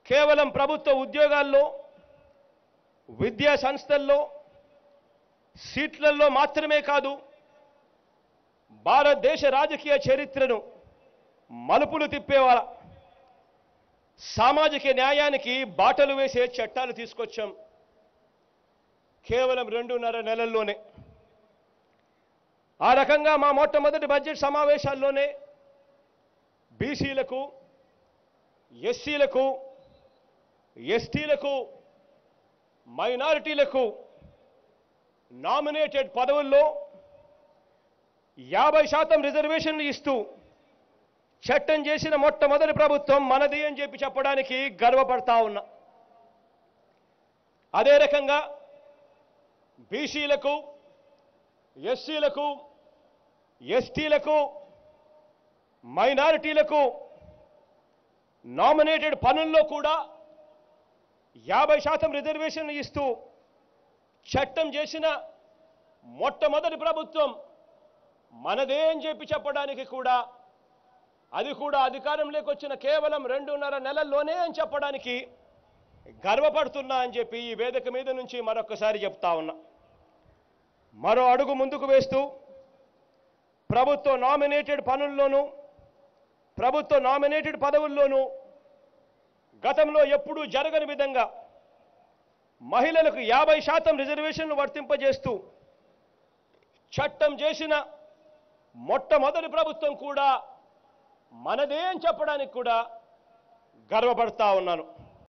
కేవలం ప్రభుత్వ ఉద్యోగాల్లో విద్యా సంస్థల్లో సీట్లలో మాత్రమే కాదు భారతదేశ రాజకీయ చరిత్రను మలుపులు తిప్పేవాళ్ళ సామాజిక న్యాయానికి బాటలు వేసే చట్టాలు తీసుకొచ్చాం కేవలం రెండున్నర నెలల్లోనే ఆ రకంగా మా మొట్టమొదటి బడ్జెట్ సమావేశాల్లోనే బీసీలకు ఎస్సీలకు ఎస్టీలకు మైనారిటీలకు నామినేటెడ్ పదవుల్లో యాభై శాతం రిజర్వేషన్లు ఇస్తూ చట్టం చేసిన మొట్టమొదటి ప్రభుత్వం మనది అని చెప్పి చెప్పడానికి గర్వపడతా ఉన్నా అదే రకంగా బీసీలకు ఎస్సీలకు ఎస్టీలకు మైనారిటీలకు నామినేటెడ్ పనుల్లో కూడా యాభై శాతం రిజర్వేషన్లు ఇస్తూ చట్టం చేసిన మొట్టమొదటి ప్రభుత్వం మనదే అని చెప్పి చెప్పడానికి కూడా అది కూడా అధికారంలోకి వచ్చిన కేవలం రెండున్నర నెలల్లోనే అని చెప్పడానికి గర్వపడుతున్నా అని చెప్పి ఈ వేదిక మీద నుంచి మరొకసారి చెప్తా ఉన్నా మరో అడుగు ముందుకు వేస్తూ ప్రభుత్వ నామినేటెడ్ పనుల్లోనూ ప్రభుత్వ నామినేటెడ్ పదవుల్లోనూ గతంలో ఎప్పుడూ జరగని విధంగా మహిళలకు యాభై శాతం రిజర్వేషన్లు వర్తింపజేస్తూ చట్టం చేసిన మొట్టమొదటి ప్రభుత్వం కూడా మనదే అని చెప్పడానికి కూడా గర్వపడతా ఉన్నాను